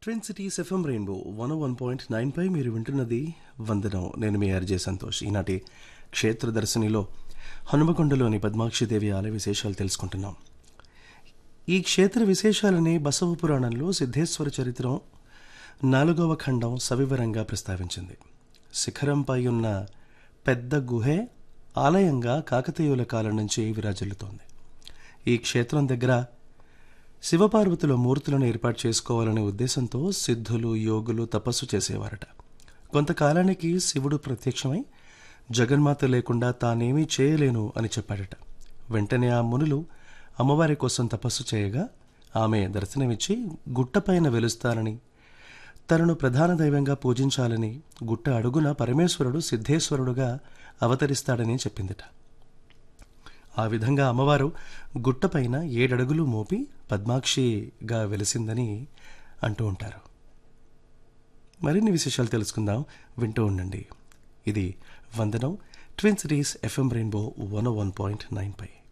twin cities FM rainbow one one point nine పై మీరు వింటున్నది వందనం నేను మీ ఆర్జే సంతోష్ ఈనాటి క్షేత్ర దర్శనిలో హనుమకొండలోని పద్మాక్షిదేవి ఆలయ విశేషాలు తెలుసుకుంటున్నాం ఈ క్షేత్ర విశేషాలని బసవ పురాణంలో సిద్ధేశ్వర చరిత్రం నాలుగవ ఖండం సవివరంగా ప్రస్తావించింది శిఖరంపై ఉన్న పెద్ద గుహే ఆలయంగా కాకతీయుల కాలం నుంచి విరాజిల్లుతోంది ఈ క్షేత్రం దగ్గర శివపార్వతుల మూర్తులను ఏర్పాటు చేసుకోవాలనే ఉద్దేశంతో సిద్ధులు యోగులు తపస్సు చేసేవారట కొంతకాలానికి శివుడు ప్రత్యక్షమై జగన్మాత లేకుండా తానేమీ చేయలేను అని చెప్పాడట వెంటనే ఆ మునులు అమ్మవారి కోసం తపస్సు చేయగా ఆమె దర్శనమిచ్చి గుట్టపైన వెలుస్తానని తనను ప్రధాన దైవంగా పూజించాలని గుట్ట అడుగున పరమేశ్వరుడు సిద్ధేశ్వరుడుగా అవతరిస్తాడని చెప్పిందిట ఆ విధంగా అమ్మవారు గుట్టపైన ఏడడుగులు మోపి పద్మాక్షిగా వెలిసిందని అంటూ ఉంటారు మరిన్ని విశేషాలు తెలుసుకుందాం వింటూ ఉండండి ఇది వందనం twin cities FM rainbow one one point nine పై